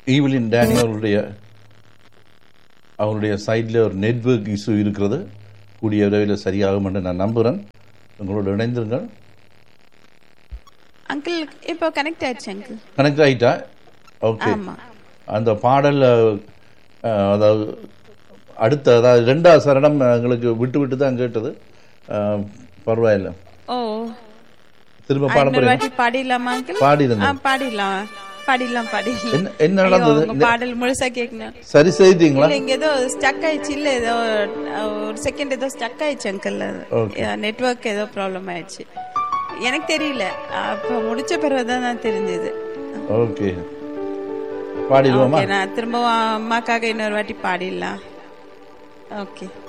Evelyn டேனியலுடைய அவருடைய சைடில் ஒரு நெட்வொர்க் இஷ்யூ இருக்கிறது கூடிய விரைவில் சரியாகும் என்று நான் நம்புகிறேன் உங்களோட இணைந்திருங்கள் அங்கிள் இப்போ கனெக்ட் ஆயிடுச்சு அங்கிள் கனெக்ட் ஆகிட்டா ஓகே ஆமா அந்த பாடல் அஹ், அதாவது அடுத்த அதாவது ரெண்டாவது சரணம் எங்களுக்கு விட்டு விட்டு தான் கேட்டது அஹ், பரவாயில்ல ஓ திரும்ப ஆ, பாட இன்னொரு போறீங்க வாட்டி பாடிடலாமா அங்கிள் பாடிருந்தேன் ஆ பாடிடலாம் பாடிடலாம் பாடிடலாம் என்ன என்ன ஐயோ, நடந்தது உங்க பாடல் முழுசா கேட்கணும் சரி செய்தீங்களா இல்ல இங்க ஏதோ ஸ்டக் ஆயிடுச்சு இல்ல ஏதோ அஹ், ஒரு செகண்ட் ஏதோ ஸ்டக் ஆயிடுச்சு அங்கிள் Okay. நெட்வொர்க் ஏதோ ப்ராப்ளம் ஆயிடுச்சு எனக்கு தெரியல அப்ப முடிச்ச பிறகுதான் தான் தெரிஞ்சது ஓகே பாடிடுவோமா ஓகே நான் திரும்பவும் அம்மாக்காக இன்னொரு வாட்டி பாடிடலாம் ஓகே